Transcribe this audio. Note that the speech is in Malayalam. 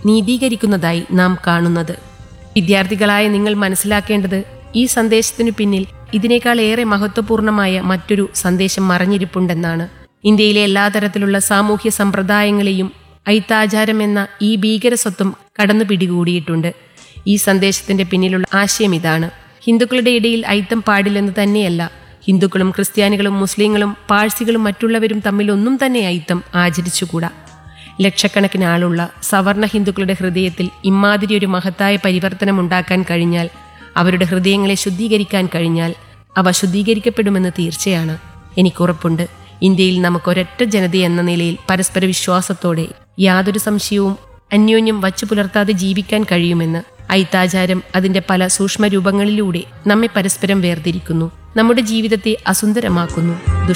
നീതീകരിക്കുന്നതായി നാം കാണുന്നത് വിദ്യാർത്ഥികളായ നിങ്ങൾ മനസ്സിലാക്കേണ്ടത് ഈ സന്ദേശത്തിനു പിന്നിൽ ഇതിനേക്കാൾ ഏറെ മഹത്വപൂർണമായ മറ്റൊരു സന്ദേശം മറഞ്ഞിരിപ്പുണ്ടെന്നാണ് ഇന്ത്യയിലെ എല്ലാ തരത്തിലുള്ള സാമൂഹ്യ സമ്പ്രദായങ്ങളെയും ഐത്താചാരം എന്ന ഈ ഭീകര സ്വത്വം കടന്നു പിടികൂടിയിട്ടുണ്ട് ഈ സന്ദേശത്തിന്റെ പിന്നിലുള്ള ആശയം ഇതാണ് ഹിന്ദുക്കളുടെ ഇടയിൽ ഐത്തം പാടില്ലെന്ന് തന്നെയല്ല ഹിന്ദുക്കളും ക്രിസ്ത്യാനികളും മുസ്ലിങ്ങളും പാഴ്സികളും മറ്റുള്ളവരും തമ്മിൽ ഒന്നും തന്നെ ഐത്തം ആചരിച്ചുകൂടാ ലക്ഷക്കണക്കിന് ആളുള്ള സവർണ ഹിന്ദുക്കളുടെ ഹൃദയത്തിൽ ഇമാതിരി ഒരു മഹത്തായ പരിവർത്തനം ഉണ്ടാക്കാൻ കഴിഞ്ഞാൽ അവരുടെ ഹൃദയങ്ങളെ ശുദ്ധീകരിക്കാൻ കഴിഞ്ഞാൽ അവ ശുദ്ധീകരിക്കപ്പെടുമെന്ന് തീർച്ചയാണ് എനിക്കുറപ്പുണ്ട് ഇന്ത്യയിൽ നമുക്ക് ഒരൊറ്റ ജനത എന്ന നിലയിൽ പരസ്പര വിശ്വാസത്തോടെ യാതൊരു സംശയവും അന്യോന്യം വച്ചു പുലർത്താതെ ജീവിക്കാൻ കഴിയുമെന്ന് ഐത്താചാരം അതിന്റെ പല സൂക്ഷ്മ രൂപങ്ങളിലൂടെ നമ്മെ പരസ്പരം വേർതിരിക്കുന്നു നമ്മുടെ ജീവിതത്തെ അസുന്ദരമാക്കുന്നു